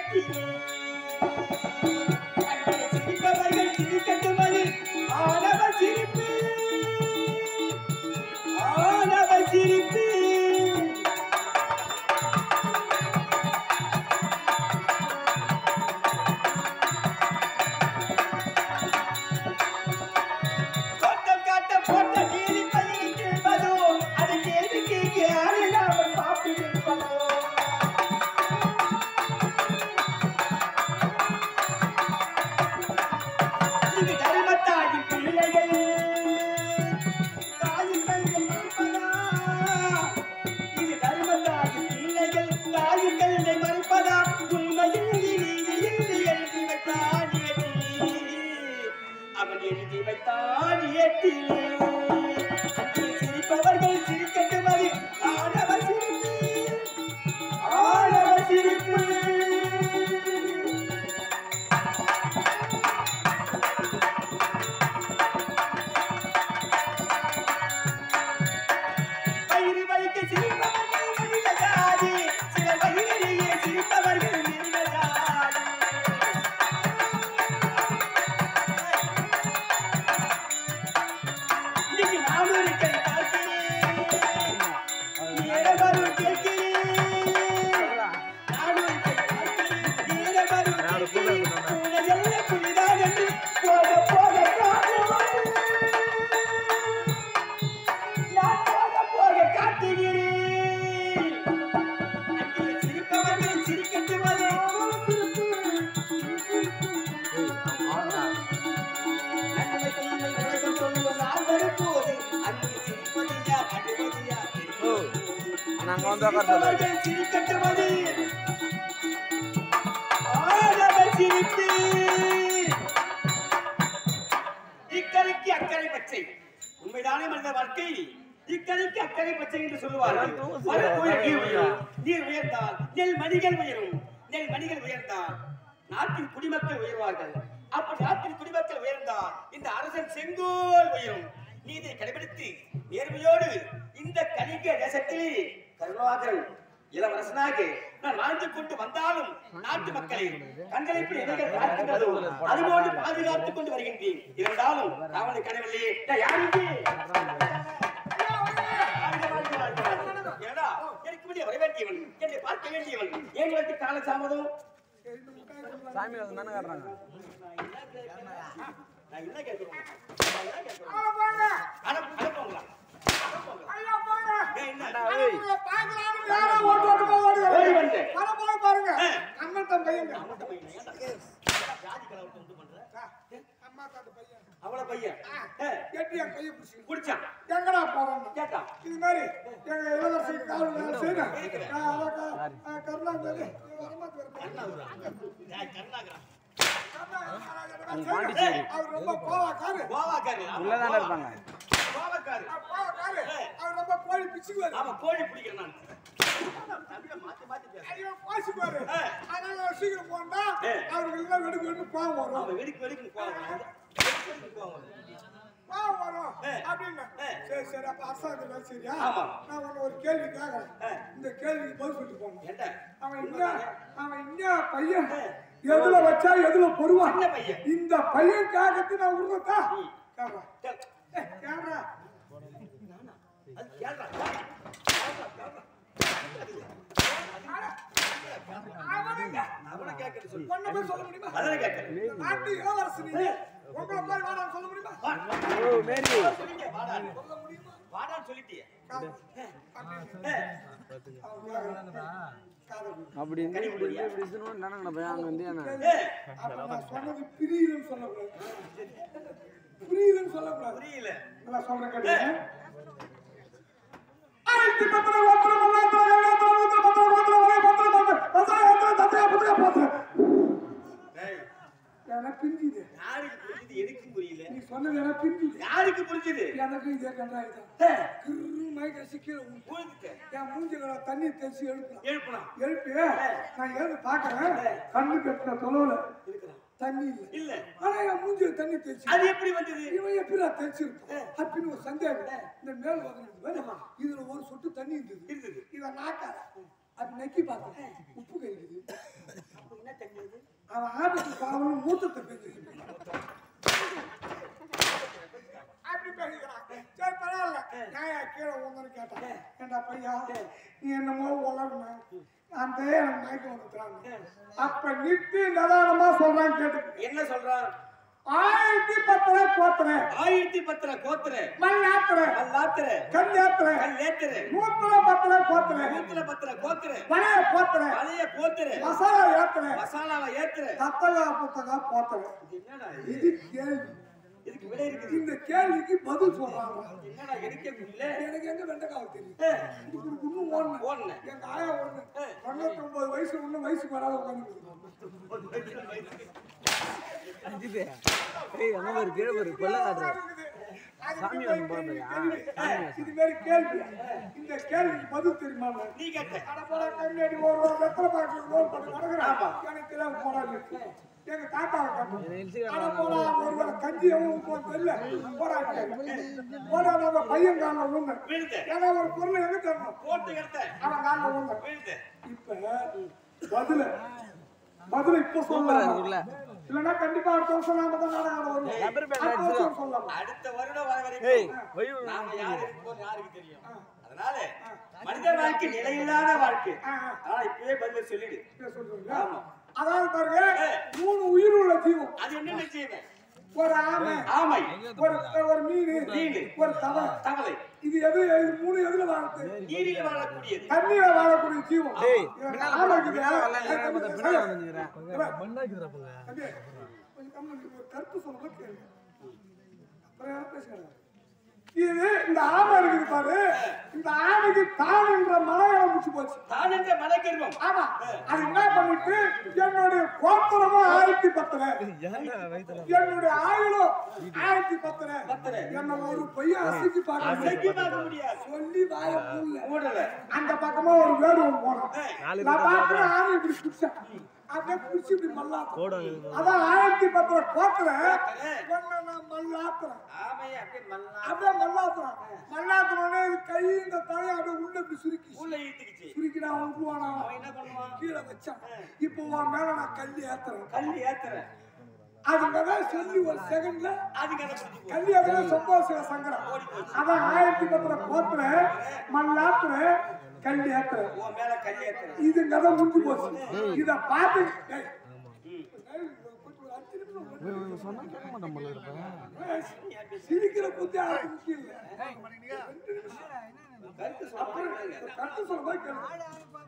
ஏட்டிலே அங்கே சிரிப்பவர்கள் சிரிக்கட்டும் அது ஆணவ சிரிப்பு ஆணவ சிரிப்பு தோட்டம் காட்ட போட்ட நீலி பையன் கேட்பதோ அது கேள்வி கேட்க அறியாமல் பாப்பி நிற்பதோ இது தர்மத்தாகி பிள்ளைகள் தாயின் கையில் மறுப்பதா இது தர்மத்தாகி பிள்ளைகள் தாயின் கையில் மறுப்பதா உண்மையில் நீதியில் எழுதி வைத்தான் ஏட்டிலே அவன் எழுதி வைத்தான் ஏட்டிலே அங்கே சிரிப்பவர்கள் சிரிக்கட்டும் அது ஆணவ சிரிப்பு ஆணவ சிரிப்பு வயிறு வலிக்க சிரிப்பவர்கள் மனித ஜாதி சில வயிறிலேயே சிரிப்பவர்கள் மிருக ஜாதி இன்னைக்கு நானும் இருக்கேன் பார்க்கிறேன் நேரமரும் கேட்கிறேன் நானும் இருக்கேன் பார்க்கிறேன் நேரமரும் கேட்கிறேன் உனதெல்லாம் புதிதாக என்று போக போக காட்டுவோம் நான் போக போக காட்டுகிறேன் அங்கே சிரிப்பவர்கள் சிரிக்கட்டும் அது நன்மை தீமை உலகம் சொல்லுவோம் நான் வரும்போது அங்கே சிரிப்பது யார் அழுவது யார் நாங்க வந்து உட்கார சொல்லுவோம். சிரிப்பவர்கள் சிரிக்கட்டும் அது ஆடவ சிரிப்பு இக்கரைக்கு அக்கறை பச்சை உண்மைதானே மனித வாழ்க்கை இக்கரைக்கு அக்கறை பச்சை என்று சொல்லுவார்கள் மழை நீர் உயரும் நீர் உயர்ந்தால் நெல் மணிகள் உயரும் நெல் மணிகள் உயர்ந்தால் நாட்டின் குடிமக்கள் உயர்வார்கள் அப்படி நாட்டின் குடிமக்கள் உயர்ந்தால் இந்த அரசன் செங்கோல் உயரும் நீதை கடைபிடித்து நேர்மையோடு இந்த கலிங்க தேசத்தில் கருணாகரன் இளவரசனாக நான் வாழ்ந்து கொண்டு வந்தாலும் நாட்டு மக்களை கண்களை இப்படி எதிர்கள் பார்க்கின்றதோ அதுபோன்று பாதுகாத்துக் கொண்டு வருகின்றேன் இருந்தாலும் ராவண கனவில்லையே நான் யார் இங்கே? ஏடா, எனக்கு முன்னே வர வேண்டியவன் என்னை பார்க்க வேண்டியவன் ஏன் வந்து கால தாமதம் சாமி வந்து தானே காட்டுறாங்க நான் என்ன கேட்கிறோம் நான் என்ன கேட்கிறோம் அனுப்பு- அனுப்புங்களா? அனுப்புங்களா? ஏய், என்ன? ஓடி வந்தேன். பாருங்க ஆ. அண்ணன் பையன் அம்மட்ட பையன், ஏன்டா? ஜாதி கலவரத்தை உண்டு பண்ற? அம்மா தாத்த பையன் அவள பையன் ஏ, எட்டி என் கையை பிடிச்சி குடிச்சான் எங்கடா போறோம் கேட்டான் இது மாதிரி எங்க இளவரசி காவல் வேலை செய்யணும் கருணாநிதி ஏய், கருணாகரன். பாண்டிச்சேரி. அவர் ரொம்ப கோவாக்காரு கோவாக்காரு. ஆமா, உள்ளதானே கோவா. இருப்பாங்க கோவாக்காரு. கோவாக்காரு அவர் ரொம்ப கோழி பிச்சுக்குவாரு ஆமா, கோழி பிடிக்கிறேன் நான். தமிழை மாத்தி மாத்தி பேசுறேன். ஐயோ பாசிப்பாரு ஆ. அதனால அவர் சீக்கிரம் போனா ஆ. அவருக்கு எல்லாம் வெடுக்கு வெடுக்கு பாவம் வரும் அவன் வெடிக்கு வெடிக்குன்னு கோவம் வருது. வெடிக்கு வெடிக்குன்னு கோவம் வருது. பாவம் வரும் ஆ. அப்படின்னு ஆ. சரி சரி அப்ப அரசாங்கம் வேலை சரியா ஆமா. நான் உன்னை ஒரு கேள்வி கேட்கறேன் ஆ. இந்த கேள்விக்கு பதில் சொல்லிட்டு போங்க ஏன்டா? அவன் என்ன அவன் என்ன பையன் எதுல வச்சா எதுல பொறுவான் சின்ன பையன். இந்த பையன் கேட்கறது நான் விடுறதா ம். கேட்கறா சரி. கேட்கறா அது கேளுடா, கேளுடா. கேளுடா, கேளுடா. அவனை கேட்கறது சொல்லு. ஒன்ன போய் சொல்ல முடியுமா அதானே கேட்கறேன். இந்த நாட்டு இளவரசு நீ உங்களை மாதிரி வாடான்னு சொல்ல முடியுமா வா. ஓ மேரி சொல்லிங்க, வாடான்னு. சொல்ல முடியுமா வாடான்னு சொல்லிட்டியே. அப்படின்னு ஏ, அவன் கேட்கறான். காதை பிடி. அப்படி இருந்து இப்படி இருந்து இப்படி இருக்கணும்னு நினைக்கணும் பையன் அங்க வந்து என்ன ஏ, அப்ப நான் சொன்னது பிரியுதுன்னு சொல்லக்கூடாது புரியுதுன்னு சொல்லக்கூடாது புரியல நல்லா சொல்றேன் கேட்டீங்க ஆயிரத்தி பத்திர பத்திர பத்திர பத்திர பத்திர பத்திர பத்திர பத்திர பத்திர பத்திர ஏய், எனக்கு பிரிஞ்சுது யாருக்கு புரிஞ்சுது எனக்கும் புரியல நீ சொன்னது எனக்கு பிரிஞ்சுது யாருக்கு புரிஞ்சுது எனக்கு இதே கண்டாயிதான் ஏ, கிரு மயக்க சிக்கல புரிஞ்சுது. என் மூஞ்சில தண்ணி தெளிச்சு எழுப்பலாம் எழுப்பலாம் எழுப்பி நான் எழுந்து பாக்குறேன் கண்ணு கட்டின தொலைவுல இருக்கிறான் தண்ணி இல்லை இல்ல ஆனா என் மூஞ்சில தண்ணி தெளிச்சு அது எப்படி வந்தது இவன் எப்படி தெரிச்சிருப்பான் அப்படின்னு ஒரு சந்தேகம் இந்த மேல் வகனம் இதுல ஒரு சொட்டு தண்ணி இருந்தது இருந்தது இவன் நாக்கார அது நக்கி பார்த்தேன் உப்பு கறிக்குது என்ன தெரிஞ்சது அவன் ஆபத்து பாவம் மூத்தத்தை பேசுகிறான் அப்படி பேசுகிறான் சரி பரவாயில்ல நான் ஏன் கீழே உங்கன்னு கேட்டேன் ஏண்டா பையா நீ என்னமோ உலகணும் அந்த எனக்கு மயக்கம் வந்துட்டாங்க அப்ப நித்தி நிதானமா சொல்றான் கேட்டு என்ன சொல்றான் ஆயிரத்தி பத்துல போத்துறேன் ஆயிரத்தி பத்திர கோத்திர மண் ஆத்துறேன் கல்லாத்திர கண் ஏத்துறேன் கல் ஏத்திர நூத்துல பத்துல போத்துறேன் நூத்துல பத்திர கோத்திர வளைய போத்துறேன் பழைய போத்திர மசாலா ஏத்துறேன் மசாலாவை ஏத்துற தத்தகா புத்தகா போத்துறேன் இது என்னடா இது? இது கேள்வி இதுக்கு விடை இருக்குது இந்த கேள்விக்கு பதில் சொல்றாங்க என்னடா எடுக்க முடியல எனக்கு எங்க வெண்டைக்காய் தெரியும் ஏ, இதுக்கு இன்னும் ஓடணும் ஓடுன. எங்க ஆயா ஒண்ணு தொண்ணூத்தி ஒன்பது வயசு ஒண்ணு வயசுக்கு வராத உட்காந்து அஞ்சுது ஏய் அங்க பாரு கீழே பாரு கொல்ல காட்டுறேன் சாமி வந்து போறாரு இது மாதிரி கேள்வி இந்த கேள்விக்கு பதில் தெரியுமா நீ கேட்ட அட போடா கண்ணாடி ஒரு ஒரு வெத்தலை பாக்கு ரோல் பண்ணி நடக்கிறேன் எனக்கு தெரியாம போடாது எங்க தாத்தாவை கேட்டோம் அட போடா ஒரு வேளை கஞ்சி எவ்வளவு உப்பு தெரியல போடா போடா நம்ம பையன் காலில் ஊங்க விழுந்த ஏன்னா ஒரு பொருள் எங்க தரணும் போட்டு எடுத்த அவன் காலில் ஊங்க விழுந்த இப்ப பதில பதில இப்ப சொல்லலாம் இருக்குல்ல இல்லன்னா கண்டிப்பா அடுத்த வருஷம் நாம தான் நாடகம் வரும் ரப்பர் பேண்ட் அடுத்த வருஷம் சொல்லலாம் அடுத்த வருடம் வர ஏய் வரைக்கும் வை நாம யாரு இருக்கோம் யாருக்கு தெரியும் அதனால மனித வாழ்க்கை நிலையில்லாத வாழ்க்கை ஆ, ஆ. ஆனா இப்பவே பதில் சொல்லிடு இப்ப சொல்றீங்க ஆமா. அதாவது பாருங்க மூணு உயிர் உள்ள ஜீவம் அது என்னென்ன செய்வேன் ஒரு ஆமை ஆமை ஒரு ஒரு மீன் மீன். ஒரு தவளை தவளை இது எது இது மூணு எதுல வாழுது நீரில் வாழக்கூடியது தண்ணியில வாழக்கூடிய ஜீவம் டேய் இதுல பின்னால ஆமை போடா, இருக்குது. பின்னால வரல, ஏய், தம்பி, பின்னால பின்னால தம்பி, வந்துக்கிறேன் தம்பி, கொஞ்சம் கம்முனு இரு, ஒரு கருத்து சொல்லுங்க கேளுங்க அப்புறம் யாரும் பேசுங்க இது இந்த ஆமை இருக்குது பாரு இந்த ஆமைக்கு தான் என்ற மலையாளம் முடிச்சு போச்சு தான் என்ற மனக்கருவம் ஆமா அது என்ன பண்ணிட்டு என்னுடைய கோத்திரமும் ஆயிரத்தி பத்துல என்னுடைய ஆயுளும் ஆயிரத்தி பத்துல பத்தரை. என்ன ஒரு பையன் அசைக்கு பார்க்க அசைக்கு பார்க்க முடியாது சொல்லி வாய பூல மூடல அந்த பக்கமா ஒரு வேடுவன் போனான் நாலு நான் பாக்குறேன் ஆமை இப்படி குடிச்சேன் அப்படியே குடிச்சு இப்படி மல்லாத்தம் அதான் ஆயிரத்தி பத்துல கோத்துறேன் ஒன்னு நான் மல்லாத்துறேன் ஆமையை அப்படியே மல்லா அப்படியே மல்லாத்துறேன் மல்லாத்துறோடனே இது கை இந்த தலையை அப்படியே உள்ள இப்படி சுருக்கி உள்ள இழுத்துக்கிச்சு சுருக்கி நான் விட்டுருவானா அவன் என்ன பண்ணுவான் கீழே வச்சான் இப்போ உன் மேல நான் கல்லி ஏத்துறேன் கல் ஏத்துற அதுங்கதான் சொல்லி ஒரு செகண்ட்ல அதுக்கு அதை பிடிச்சி போ கல்லி அதுல சந்தோஷ சங்கரம் அதான் ஆயிரத்தி பத்துல கோத்துற மல்லாத்துற கல்லி ஏத்துற உன் மேல கல் ஏத்துற இது கதை முடிஞ்சு போச்சு இத பார்த்து டேய், ம். டேய், கொஞ்சம் ஒரு அஞ்சு நிமிஷம் விடு. சொன்னா கேட்க மாட்டேன் போல இருப்பேன் ஏய், சிரிக்கிற புத்தி அது முக்கியம் இல்ல ரெண்டு நிமிஷம் கருத்து சொல்ல அப்புறம் மாட்டேங்கிறாங்க. கருத்து சொல்ல போய் கேளு.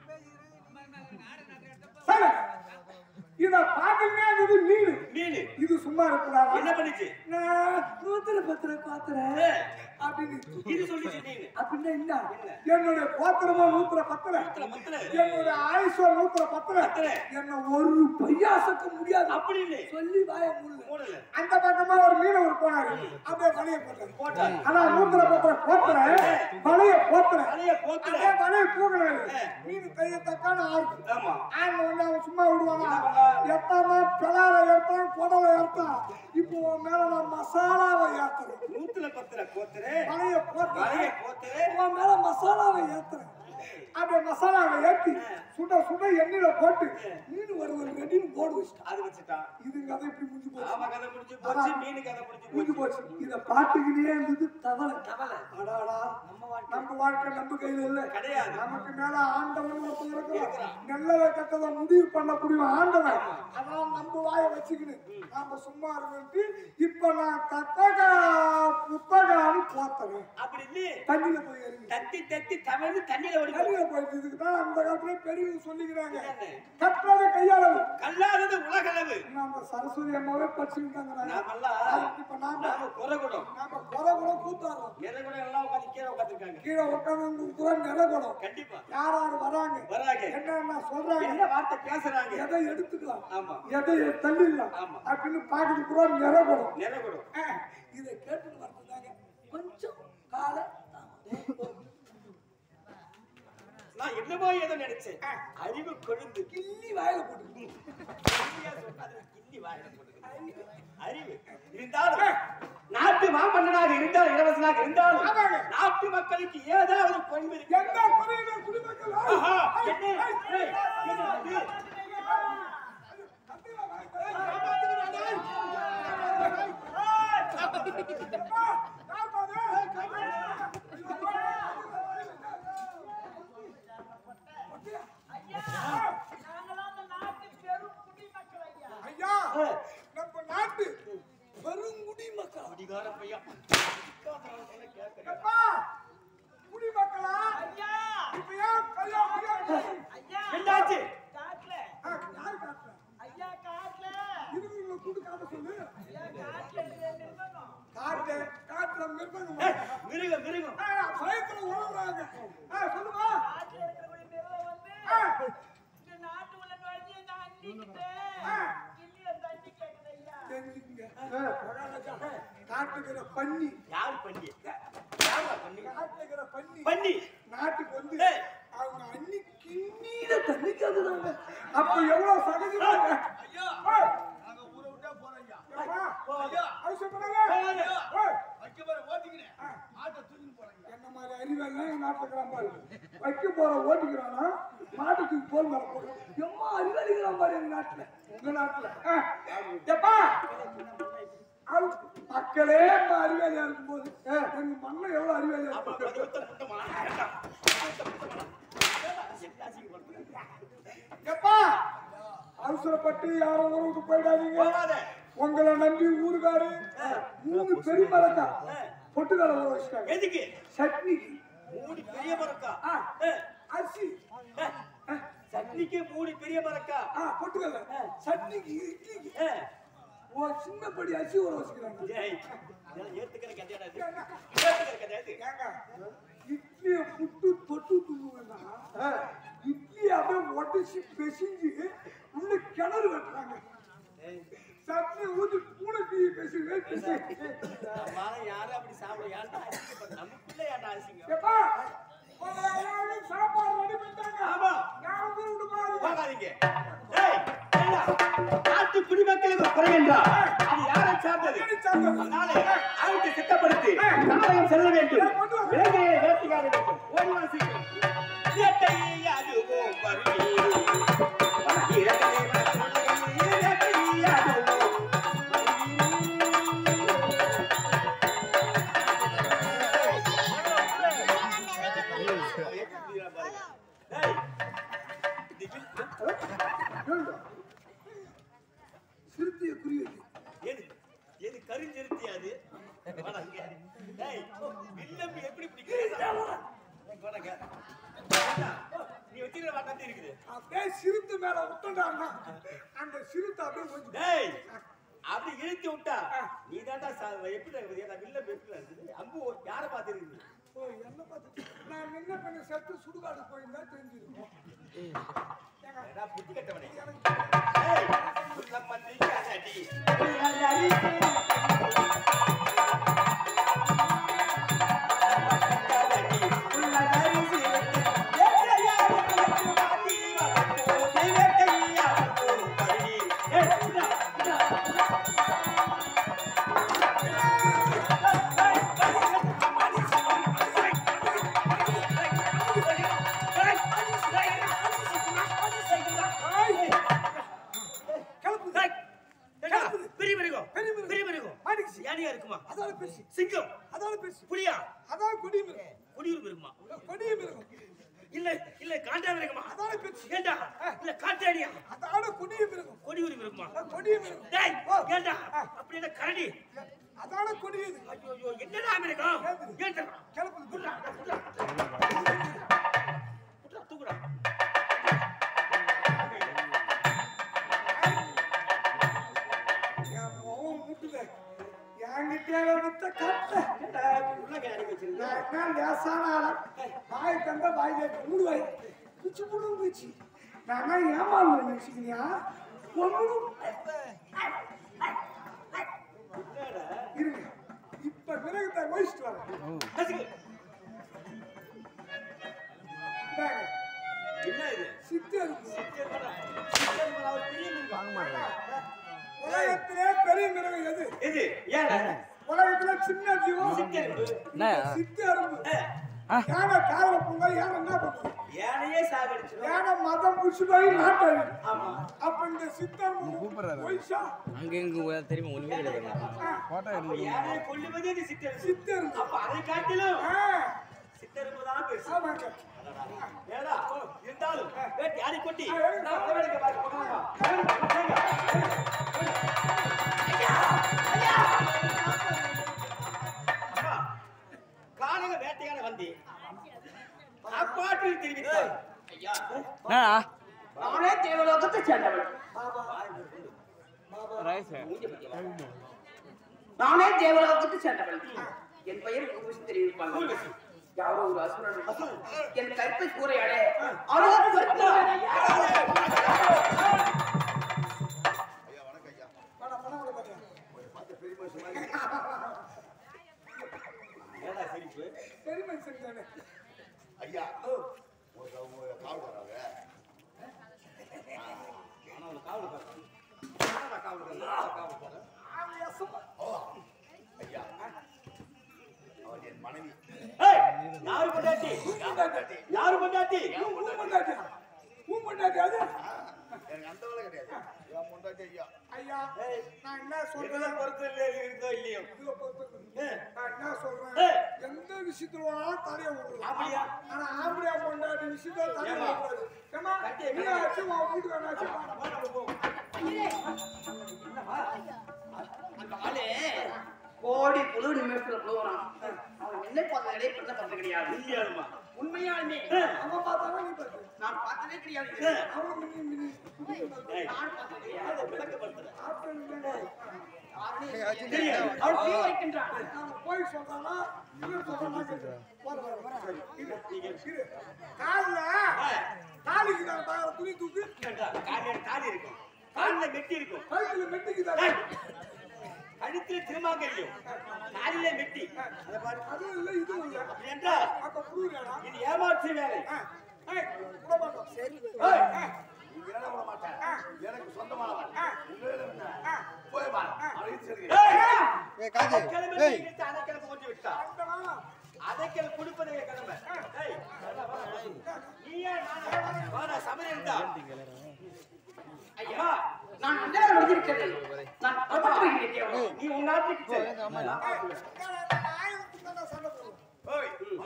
சரி. இத பாத்தீங்கன்னா இது மீன் மீன் இது சும்மா இருக்கக்கூடாது என்ன பண்ணுச்சு நான் நூத்துல பத்திர பாத்துறேன் ஏ, அப்படின்னு இது சொல்லிச்சு மீன் அப்படின்னா என்ன என்னுடைய கோத்திரமா நூத்துல பத்திர பத்தல பத்தல என்னுடைய ஆயுஷோ நூத்துல பத்திர பத்தல. என்ன ஒரு பையாசக்க முடியாது அப்படி இல்லை சொல்லி வாய முள்ள மூடல அந்த பக்கமா ஒரு மீனவர் போனாரு அப்படியே வலைய போட்டாரு போட்டாரு ஆனா நூத்துல பத்திர கோத்திர வலைய போத்திர தலைய போத்துல அப்படியே வலைய தூக்குனாரு மீன் கைய தக்கான ஆறு ஆமா ஆனா வந்து அவன் சும்மா விடுவானா எத்தாம பிளார ஏத்தான் குடலை ஏத்தான் இப்போ உன் மேல நான் மசாலாவை ஏத்துறேன் நூத்துல பத்திர கோத்துற வலைய போட்டு வலைய கோத்துற உன் மேல மசாலாவை ஏத்துறேன் அப்படியே மசாலாவை ஏத்தி சுட சுட எண்ணெயில போட்டு மீன் வறுவல் ரெடின்னு போடு வச்சுட்டான் அது வச்சுட்டான் இது கதை இப்படி முடிஞ்சு போச்சு ஆமா கதை முடிஞ்சு போச்சு மீன் கதை முடிஞ்சு முடிஞ்சு போச்சு போச்சு இத பாட்டுக்கிட்டே இருந்தது தவளை தவளை. அடாடா நம்ம வாழ்க்கை நம்ம வாழ்க்கை நம்ம கையில இல்ல கிடையாது நமக்கு மேல ஆண்டவன் ஒருத்தன் இருக்கிறான் நல்லத கெட்டத முடிவு பண்ணக்கூடிய ஆண்டவன் அதான் நம்ம வாய வச்சுக்கிட்டு நாம சும்மா இருந்து இப்ப நான் தத்தகா புத்தகான்னு போத்தறேன் அப்படி இல்லை தண்ணியில போய் இறங்கி தத்தி தத்தி தவழ்ந்து தண்ணியில ஓடி போச்சு. தண்ணியில போயிட்டு இதுக்கு தான் அந்த காலத்துல பெரியவங்க சொல்லிக்கிறாங்க என்னன்னு? கற்றது கையாளவு கல்லாதது உலகளவு இன்னும் அந்த சரஸ்வதி அம்மாவே படிச்சுக்கிட்டாங்க நாமெல்லாம் இப்ப நாம நாம குறகுடம் நாம குறை கூட கூத்தாடுறோம் நிறைகுடம் எல்லாம் உட்காந்து கீழே உட்காந்துருக்காங்க கீழே உட்காந்து கூட நிலக்கூடும் கண்டிப்பா யார் யார் வராங்க வராங்க என்னென்ன சொல்றாங்க என்ன வார்த்தை பேசுறாங்க எதை எடுத்துக்கலாம் ஆமா எதை தள்ளிடலாம் ஆமா. அப்படின்னு பாக்குறது கூட நிலக்கூடும் நிறைகுடம் இதை கேட்டுட்டு வரதுதாங்க கொஞ்சம் கால நான் என்னமோ ஏதோ நினைச்சேன் அறிவு கொழுந்து கிள்ளி வாயில போட்டு கிள்ளியா சொல்லாத, கிள்ளி வாயில போட்டுக்கிட்டு. அறிவு இருந்தாலும் நாட்டு மாமன்னனாக இருந்தாலும் இளவரசனாக இருந்தாலும் ஆமாங்க. நாட்டு மக்களுக்கு ஏதாவது பண்பு இருக்கு எந்த குறையில குடிமக்கள் ஆஹா, என்ன? ஏய், என்ன அது? ஐயா நம்ம நாட்டு பெருங்குடி மக்கள் குடிகார பையன். எப்பா குடிமக்களா இப்ப ஏன் கல்யாணம் என்னாச்சு ஆ, யாரு காட்டுல இருவங்களை கூட்டு காட்ட சொல்லு காட்டு காட்டுல மிருகம் ஏய், மிருகம் மிருகம் பயத்துல உழவுறாங்க ஆ, சொல்லுமா ஆ, தெரிஞ்சுக்குங்க காட்டுக்கிற பன்னி யார் பண்ணி யாரா பண்ணி காட்டுக்கிற பன்னி பண்ணி நாட்டுக்கு வந்து ஏய். அவங்க அன்னி கிண்ணீர தண்ணிக்கு அதுதாங்க அப்ப எவ்வளவு சகஜமாங்க ஐயா ஏய், நாங்க ஊரை விட்டா போறோம் ஐயா ஏப்பா, போகாத. அவசரப்படாத. போகாத. ஏய், வைக்க போற ஓட்டிக்கினேன் ஆட்டை தூக்கின்னு போறேன் என்ன மாதிரி அறிவெல்லாம் எங்க நாட்டுல இருக்கிறான் பாரு வைக்க போற ஓட்டிக்கிறானா மாட்டுக்கு போல் மேல போடுறோம் எம்மா அறிவாளிக்கிறான் பாரு எங்க நாட்டுல உங்க நாட்டுல ஆ, எப்பா அது மக்களே இப்ப அறிவாளியா இருக்கும்போது எங்க மண்ணை எவ்வளவு அறிவாளியா அப்ப இருக்கும் பதுவத்த முட்டமா வேண்டாம். பதுவத்த முட்டமா. வேண்டாம். என்ன அசிங்கப்படுத்துற? எப்பா அவசரப்பட்டு யாரும் உறவுக்கு போயிடாதீங்க போகாத. உங்களை நம்பி ஊருக்காரு மூணு பெரிய மரக்கா பொட்டுக்கால ஊற வச்சுட்டாங்க எதுக்கு சட்னிக்கு மூணு பெரிய மரக்கா ஆ. ஏய், அரிசி ஏய், சட்னிக்கு மூணு பெரிய மரக்கா ஆ பொட்டுக்கல்ல சட்னிக்கு இட்லிக்கு ஏய், ஒரு சின்ன படி அரிசி ஊற வச்சுக்கிறாங்க ஏய், இதெல்லாம் ஏத்துக்கிற கதையாடா இது? ஏத்துக்கிற கதையா இது? ஏங்க இட்லிய புட்டு தொட்டு தூங்குவேன்னா இட்லி அப்படியே உடச்சி பெசிஞ்சு உள்ள கிணறு வெட்டுறாங்க சட்னி ஊத்தி பூனைக்கு பெசுங்க பெசு நம்மால யாரும் அப்படி சாப்பிட யாருடா அசிங்கப்படுற? நமக்குள்ள யாருடா அசிங்கம்? எப்பா உங்களை எல்லாரும் சாப்பாடு ரெடி பண்ணிட்டாங்க ஆமா. நான் வந்து விட்டு போறாங்க போகாதீங்க. ஏய், ஏண்டா? நாட்டு குடிமக்களுக்கு குறை என்றால் அது யாரை சார்ந்தது அதனால அவருக்கு சித்தப்படுத்தி நாடகம் செல்ல வேண்டும் வேங்கையை வேட்டையாட வேண்டும் ஓடி வா சீக்கிரம். வேட்டையை அதுவும் வருகை. இறக்கை வருகை, வேட்டையை அதுவும் வருகை. ஏய், இது சிறுத்தைய குறி வைக்க எது எது கருஞ்சிருத்தி அது வாடாங்க. டேய், வில்லம்பு எப்படி பிடிக்கிறது? வாடாங்க. ஏண்டா, நீ வச்சிருக்கிற வாட்டாத்தி இருக்குது அப்படியே சிறுத்தை மேல விட்டுட்டாங்கன்னா அந்த சிறுத்தை அப்படியே கொஞ்சம் டேய் அப்படி இழுத்து விட்டா நீ தாண்டா எப்படி இருக்குது ஏன்னா வில்லம்பு எப்படி இருக்குது அம்பு யாரை பார்த்துருக்குது ஓ, என்ன பார்த்து நான் முன்ன பின்ன செத்து சுடுகாடு போயிருந்தா தெரிஞ்சிருக்கும் ஏடா, புத்தி கட்டவனே எனக்கு டேய், உள்ள பன்றிக்காதடி. உள்ளதடி. உள்ளதடி சிறுத்தை. வேட்டையாடு கிழக்கு வாடி வரப்போது வேட்டையாடு போகும் பள்ளி. ஏய், இந்தா, இந்தா, இந்தா. பெரிய மிருகம் பெரிய மிருகம். பெரிய மிருகம் மாட்டிக்கிச்சு. யானையா இருக்குமா அதால பெருசு சிங்கம் அதால பெருசு புலியா அதான் கொடி மிருகம் குடியூர் மிருகமா கொடிய மிருகம் இல்ல இல்ல காண்டா மிருகமா அதான பெருசு ஏண்டா இல்ல காட்டாடியா அதான கொடிய மிருகம் கொடியூர் மிருகமா அதான் கொடிய மிருகம் டேய் ஏண்டா அப்படி என்ன கரடி அதான கொடியது ஐயோ ஐயோ என்னடா மிருகம் ஏண்டா கிளப்புது புட்றா புட்றா புட்றா தூக்குடா என் முகம் முட்டுல என்கிட்ட வித்த கட்ட உள்ள கேரி வச்சிருந்தா நான் என்ன லேசான ஆளா வாய் தந்த வாய் கேட்க மூடு வாய் குச்சி புடுங்க போச்சு நான் என்ன ஏமாந்து நினைச்சுக்கிறியா ஒன்றும் இருங்க இப்ப மிருகத்தை ஒழிச்சிட்டு வரேன் நசுக்கு இந்தாங்க. என்ன இது சித்தருக்கு சித்தர்மலா. சித்தர்மலா ஒரு பெரிய மிருகம். வாங்க மாட்டேன் உலகத்திலே பெரிய மிருகம் எது எது ஏன் உலகத்துல சின்ன ஜீவம் சித்தெரும்பு. என்ன சித்து அரும்பு ஆ, யானை காதல பூங்க யானை என்ன பண்ணுது யானையே சாகடிச்சிடும் யானை மதம் புடிச்சு போய் நாட்டாரு ஆமா அப்ப இந்த சித்தரும்பு கூப்பிடுறாரு. பொய்சா அங்க இங்க தெரியுமா ஒண்ணுமே கிடையாது போட்டோ அப்ப எடுக்க யானையை கொல்லுவதே இந்த சித்தெரும்பு. சித்தரும்பு அப்ப அதை காட்டிலும் ஆ, சித்தெரும்பு தான் பெருசு. ஆமாங்க ஏடா, இருந்தாலும் வேட் யானை கொட்டி ஆ, எடுங்க. நான் கவனிக்க பாரு, பக்கமா வா. அம்மா, காலையில வேட்டையாட வந்தி அப்பாட்டில் தெரிவித்தார் ஐயா நானே தேவலோகத்தை சேர்ந்தவள் ரைஸ் நானே தேவலோகத்தை சேர்ந்தவள் என் பெயர் ஊர்வசி தெரிவிப்பாங்க யாரோ ஒரு அசுரன் என் கருத்தை கூறையாடே அருள் வருத்தவன் ஐயா. பணம் பணம் கூட பாத்தியா ஏடா சிரிப்பு பெரிய மனுஷன் தானே ஐயா ஒரு ஒரு காவல் வராங்க ஆனா அவனுக்கு காவல் காரணம் காவல் காவல் ஓ ஐயா அவன் என் மனைவி ஏய், யாரு பொண்டாட்டி யாரு பொண்டாட்டி பூ பண்ணாட்டியா பூ பண்ணாட்டியா அது எனக்கு அந்த வேலை கிடையாது என் பொண்டாட்டி ஐயா ஐயா நான் என்ன எதுல சொல்றேன் பொறுத்து இல்லை இருந்தோ இல்லையோ இதுல பொறுத்து ஏய், நான் என்ன சொல்றேன் ஏய். எந்த விஷயத்துல வேணாலும் தலைய விடுறோம் அப்படியா? ஆனா ஆம்படியா பொண்டாட்டி விஷயத்துல தலைய ஏம்மா? விடக்கூடாது ஏமா கட்டி, நீ கட்டி. ஆச்சு உன் வீட்டுக்கு வேணாச்சு வா, நம்ம போவோம். அந்த ஆளு கோடி புழு நிமிஷத்துல புழுவுறான் அவன் என்னை பார்த்த இடைப்பட்ட பார்த்து கிடையாது இல்லையாதும்மா உண்மையாலுமே அவன் பார்த்தானா நீ பார்த்து நான் பார்த்ததே கிடையாது அவன் மினி மினி ஏய், நான் பார்த்ததே கிடையாது அதை விளக்கப்படுத்துறேன். ஆப்பிள் இல்லைங்க. தெரியாது. அவன் தீ வைக்கின்றான் நாம போய் சொல்றானா இவன் சொல்றானா கேட்டு. வர, வர, வர. இரு, இரு. கால்ல காலுக்கு நான் பாக்குற துணி தூக்கு ஏண்டா, காலில தாலி இருக்கும் காலில மெட்டி இருக்கும் கழுத்துல மெட்டிக்கு தான் ஏய், கழுத்துல திருமாங்கல்யம் காலில மெட்டி அதை பாரு. அதுவும் இல்லை இதுவும் இல்லை அப்படி என்றால் அப்ப புரியுறா இது ஏமாற்று வேலை ஏய் விட மாட்டோம் ஏய், நீ வேலை விட மாட்டேன் எனக்கு சொந்தமானவன் உங்களே என்ன போய் வா அழைத்து செல்கிறேன் ஏய், அடைக்கலம் என்று அடைக்கலம் போட்டு விட்டா. அந்த வேணாம். அடைக்கலம் கொடுப்பதே கடமை. ஏய், வா, வா, வா. நீயே நானே. வா, நான் சமையல் தான். ஐயா நான் அஞ்சாவது முடிஞ்சிருக்கிறது நான் புறப்பட்டுகிறேன் தேவலோகம். நீ உன் நாட்டுக்கு செல். ஏய், நான் ஆயிரத்துக்கு தான் நான் சண்டை போடுவேன் ஓய்,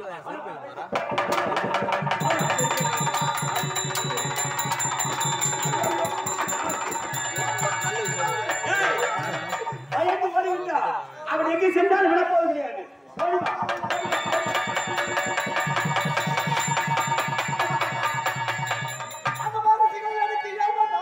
ஏய், பயந்து ஓடி விட்டா. அவன் எங்கே சென்றாலும் விடப்போவது கிடையாது ஓடி வா. அந்த மாதிரி சிக்கல் எனக்கு ஏமா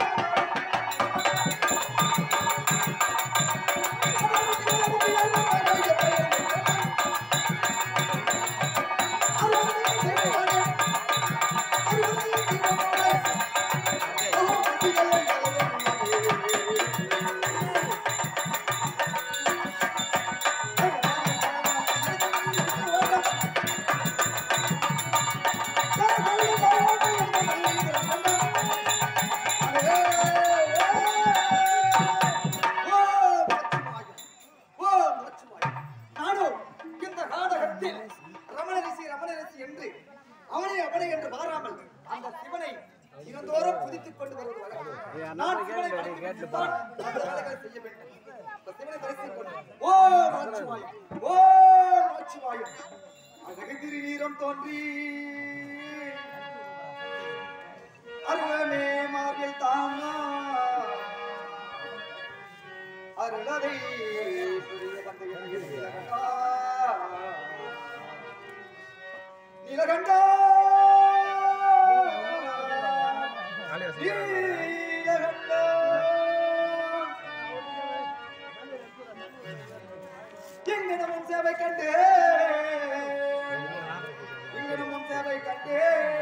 நானும் இந்த காடகத்தில் ரமணரிசி ரமணரிசி என்று அவனை அவனை என்று மாறாமல் அந்த சிவனை தினந்தோறும் புதித்துக் கொண்டு வருவது வழக்கம். நான் சிவனை வணங்கிவிட்டு தான் அந்த வேலைகளை செய்ய வேண்டும். அந்த சிவனை தரிசித்துக் கொண்டு, ஓம் நமச்சிவாயம், ஓம் நமச்சிவாயம். அழகுதிரி வீரம் தோன்றி அருளமே மார்பில் தானா அருளதை புரிய வந்த எங்கள் நீலகண்டா நீலகண்டா நீலகண்டா எங்கனமும் சேவை கண்டு எங்கனமும் சேவை கண்டு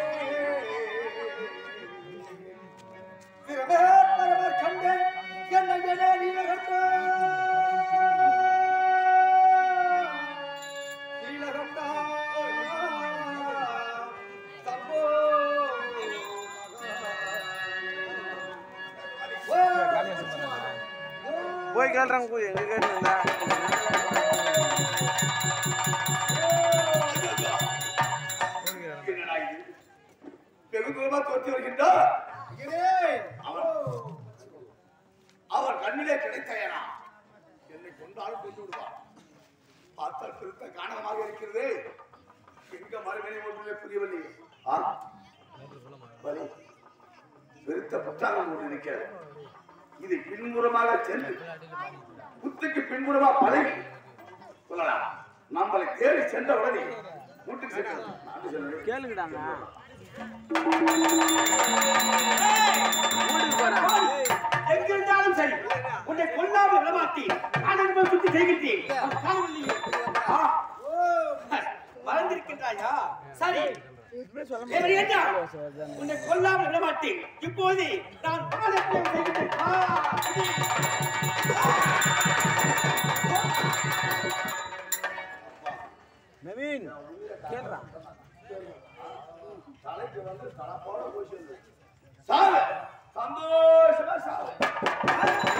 பிரபர் பரவர் கண்டேன் என்னை என நீலகண்டா நீலகண்டா போய் கேள்றாங்க போய் எங்க கேட்டுருந்தா என்னடா இது? வெகு தூரமா தோற்றி வருகின்றார் அவர் அவர் கண்ணிலே கிடைத்தையனா என்னை கொண்டாலும் கொண்டு விடுவார் பார்த்தால் திருத்த காணகமாக இருக்கிறது எங்க மறுமனை ஒன்றிலே புரியவில்லை ஆ? வலி. பெருத்த புத்தாகம் ஒன்று இருக்கிறது இது பின்புறமாக சென்று புத்துக்கு பின்புறமா பழகி சொல்லலாம் நம்மளை தேடி சென்ற உடனே வீட்டுக்கு சென்று நான் சொல்றேன் கேளுங்கடாங்க எங்கிருந்தாலும் சரி உன்னை கொல்லாமல் விடமாட்டேன் நான் போய் சுத்தி செய்கின்றேன் உன் காணவில்லையே. ஆ. மறந்திருக்கின்றாயா சரி தேவரே என்ன? உன்னை கொல்லாமல் விடமாட்டேன் இப்போது நான் பாதத்தை செய்கின்றேன் ஆ, இது. நவீன் கேள்றான் தலைக்கு வந்து தலப்போட போய் சொல்லு சாவு சந்தோஷமா சாவு